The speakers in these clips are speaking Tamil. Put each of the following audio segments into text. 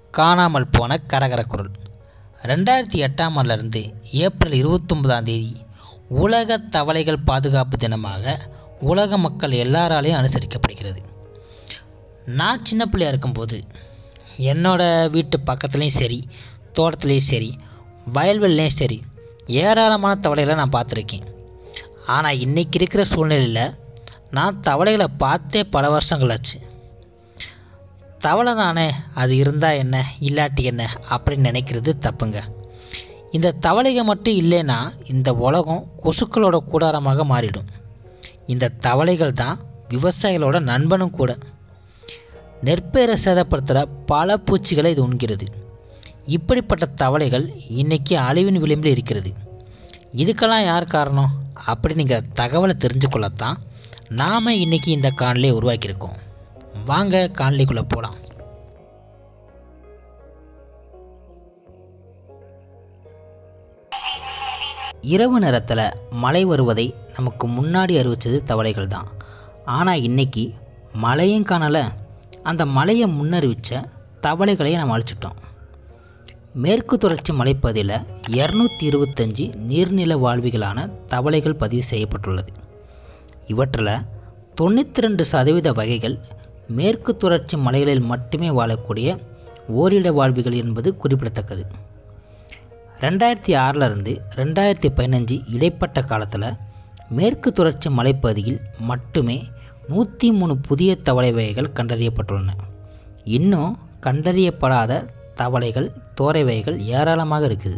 காணாமல் போன கரகர குரல் ரெண்டாயிரத்தி எட்டாம் ஆண்டிலிருந்து ஏப்ரல் இருபத்தொன்பதாம் தேதி உலக தவளைகள் பாதுகாப்பு தினமாக உலக மக்கள் எல்லாராலையும் அனுசரிக்கப்படுகிறது நான் சின்ன பிள்ளையா இருக்கும்போது என்னோட வீட்டு பக்கத்துலேயும் சரி தோட்டத்துலேயும் சரி வயல்வெளிலையும் சரி ஏராளமான தவளைகளை நான் பார்த்துருக்கேன் ஆனால் இன்றைக்கி இருக்கிற சூழ்நிலையில் நான் தவளைகளை பார்த்தே பல வருஷங்கள் ஆச்சு தவளை தானே அது இருந்தால் என்ன இல்லாட்டி என்ன அப்படின்னு நினைக்கிறது தப்புங்க இந்த தவளைகள் மட்டும் இல்லைன்னா இந்த உலகம் கொசுக்களோட கூடாரமாக மாறிடும் இந்த தவளைகள் தான் விவசாயிகளோட நண்பனும் கூட நெற்பயிரை சேதப்படுத்துகிற பல பூச்சிகளை இது உண்கிறது இப்படிப்பட்ட தவளைகள் இன்றைக்கி அழிவின் விளிம்பில் இருக்கிறது இதுக்கெல்லாம் யார் காரணம் அப்படிங்கிற தகவலை தெரிஞ்சுக்கொள்ளத்தான் நாம் இன்றைக்கி இந்த காணொலியை உருவாக்கியிருக்கோம் வாங்க காணொலிக்குள்ளே போகலாம் இரவு நேரத்தில் மழை வருவதை நமக்கு முன்னாடி அறிவித்தது தவளைகள் தான் ஆனால் இன்றைக்கி மழையும் காணலை அந்த மழையை முன்னறிவித்த தவளைகளையும் நம்ம அழிச்சிட்டோம் மேற்கு தொடர்ச்சி மலைப்பகுதியில் இரநூத்தி இருபத்தஞ்சி நீர்நில வாழ்விகளான தவளைகள் பதிவு செய்யப்பட்டுள்ளது இவற்றில் தொண்ணூற்றி ரெண்டு சதவீத வகைகள் மேற்கு தொடர்ச்சி மலைகளில் மட்டுமே வாழக்கூடிய ஓரிட வாழ்விகள் என்பது குறிப்பிடத்தக்கது ரெண்டாயிரத்தி ஆறிலிருந்து ரெண்டாயிரத்தி பதினஞ்சு இடைப்பட்ட காலத்தில் மேற்கு தொடர்ச்சி மலைப்பகுதியில் மட்டுமே நூற்றி மூணு புதிய தவளை வகைகள் கண்டறியப்பட்டுள்ளன இன்னும் கண்டறியப்படாத தவளைகள் தோரை வகைகள் ஏராளமாக இருக்குது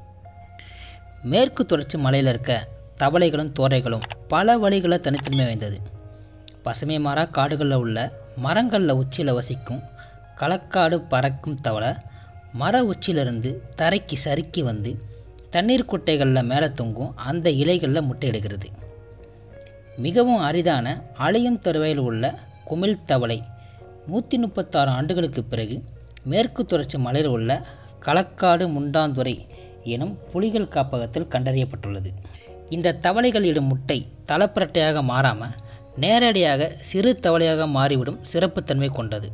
மேற்கு தொடர்ச்சி மலையில் இருக்க தவளைகளும் தோரைகளும் பல வழிகளில் தனித்தன்மை வாய்ந்தது பசுமை மர காடுகளில் உள்ள மரங்களில் உச்சியில் வசிக்கும் களக்காடு பறக்கும் தவளை மர உச்சியிலிருந்து தரைக்கு சறுக்கி வந்து தண்ணீர் குட்டைகளில் மேலே தொங்கும் அந்த இலைகளில் முட்டையிடுகிறது மிகவும் அரிதான அழியும் தருவையில் உள்ள குமிழ் தவளை நூற்றி முப்பத்தாறு ஆண்டுகளுக்கு பிறகு மேற்கு தொடர்ச்சி மலையில் உள்ள களக்காடு முண்டாந்துறை எனும் புலிகள் காப்பகத்தில் கண்டறியப்பட்டுள்ளது இந்த தவளைகள் இடும் முட்டை தலப்பரட்டையாக மாறாமல் நேரடியாக சிறு தவளையாக மாறிவிடும் சிறப்புத்தன்மை கொண்டது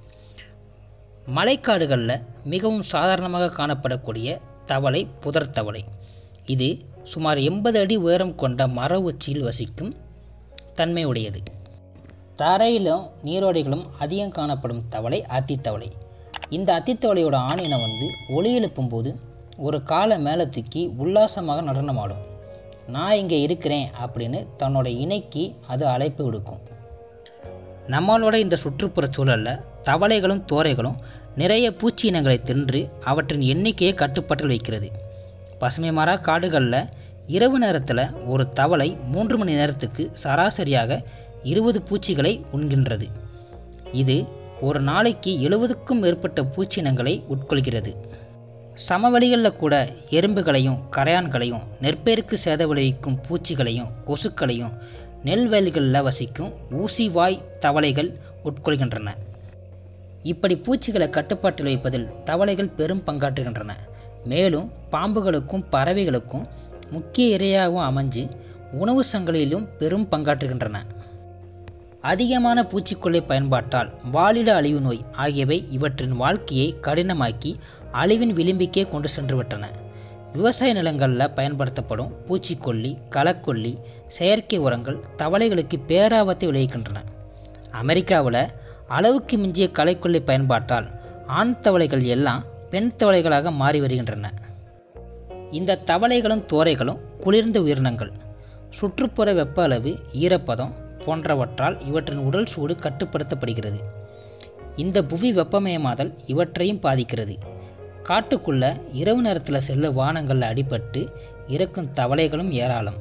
மலைக்காடுகளில் மிகவும் சாதாரணமாக காணப்படக்கூடிய தவளை புதர் தவளை இது சுமார் எண்பது அடி உயரம் கொண்ட மர உச்சியில் வசிக்கும் தன்மை உடையது தரையிலும் நீரோடைகளும் அதிகம் காணப்படும் தவளை அத்தித்தவளை இந்த அத்தித்தவளையோட ஆணினம் வந்து ஒளி எழுப்பும்போது ஒரு காலை மேலே தூக்கி உல்லாசமாக நடனமாடும் நான் இங்கே இருக்கிறேன் அப்படின்னு தன்னோட இணைக்கு அது அழைப்பு விடுக்கும் நம்மளோட இந்த சுற்றுப்புற சூழலில் தவளைகளும் தோரைகளும் நிறைய பூச்சி இனங்களை தின்று அவற்றின் எண்ணிக்கையை கட்டுப்பாட்டில் வைக்கிறது பசுமை மர காடுகளில் இரவு நேரத்தில் ஒரு தவளை மூன்று மணி நேரத்துக்கு சராசரியாக இருபது பூச்சிகளை உண்கின்றது இது ஒரு நாளைக்கு எழுபதுக்கும் மேற்பட்ட பூச்சி இனங்களை உட்கொள்கிறது சமவெளிகளில் கூட எறும்புகளையும் கரையான்களையும் நெற்பயிருக்கு சேத விளைவிக்கும் பூச்சிகளையும் கொசுக்களையும் நெல் வயல்களில் வசிக்கும் ஊசிவாய் தவளைகள் உட்கொள்கின்றன இப்படி பூச்சிகளை கட்டுப்பாட்டில் வைப்பதில் தவளைகள் பெரும் பங்காற்றுகின்றன மேலும் பாம்புகளுக்கும் பறவைகளுக்கும் முக்கிய இரையாகவும் அமைஞ்சு உணவு சங்கிலியிலும் பெரும் பங்காற்றுகின்றன அதிகமான பூச்சிக்கொல்லி பயன்பாட்டால் வாலிட அழிவு நோய் ஆகியவை இவற்றின் வாழ்க்கையை கடினமாக்கி அழிவின் விளிம்பிக்கே கொண்டு சென்று விட்டன விவசாய நிலங்களில் பயன்படுத்தப்படும் பூச்சிக்கொல்லி களக்கொல்லி செயற்கை உரங்கள் தவளைகளுக்கு பேராபத்தை விளைவிக்கின்றன அமெரிக்காவில் அளவுக்கு மிஞ்சிய களைக்கொல்லி பயன்பாட்டால் ஆண் தவளைகள் எல்லாம் பெண் தவளைகளாக மாறி வருகின்றன இந்த தவளைகளும் தோரைகளும் குளிர்ந்த உயிரினங்கள் சுற்றுப்புற வெப்ப அளவு ஈரப்பதம் போன்றவற்றால் இவற்றின் உடல் சூடு கட்டுப்படுத்தப்படுகிறது இந்த புவி வெப்பமயமாதல் இவற்றையும் பாதிக்கிறது காட்டுக்குள்ள இரவு நேரத்தில் செல்ல வானங்களில் அடிபட்டு இறக்கும் தவளைகளும் ஏராளம்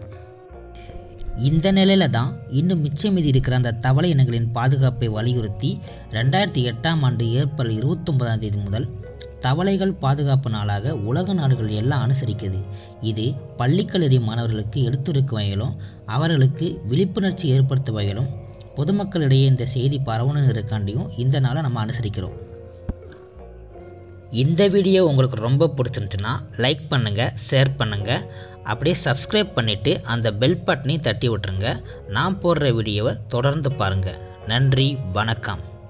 இந்த நிலையில தான் இன்னும் மிச்சம் மீதி இருக்கிற அந்த தவளை இனங்களின் பாதுகாப்பை வலியுறுத்தி ரெண்டாயிரத்தி எட்டாம் ஆண்டு ஏப்ரல் இருபத்தொன்பதாம் தேதி முதல் தவளைகள் பாதுகாப்பு நாளாக உலக நாடுகள் எல்லாம் அனுசரிக்குது இது பள்ளிக்கல்லூரி மாணவர்களுக்கு எடுத்துரைக்கும் வகையிலும் அவர்களுக்கு விழிப்புணர்ச்சி ஏற்படுத்தும் வகையிலும் பொதுமக்களிடையே இந்த செய்தி பரவணும் இருக்காண்டியும் இந்த நாளை நம்ம அனுசரிக்கிறோம் இந்த வீடியோ உங்களுக்கு ரொம்ப பிடிச்சிருந்துச்சுன்னா லைக் பண்ணுங்கள் ஷேர் பண்ணுங்கள் அப்படியே சப்ஸ்கிரைப் பண்ணிவிட்டு அந்த பெல் பட்டனையும் தட்டி விட்டுருங்க நான் போடுற வீடியோவை தொடர்ந்து பாருங்கள் நன்றி வணக்கம்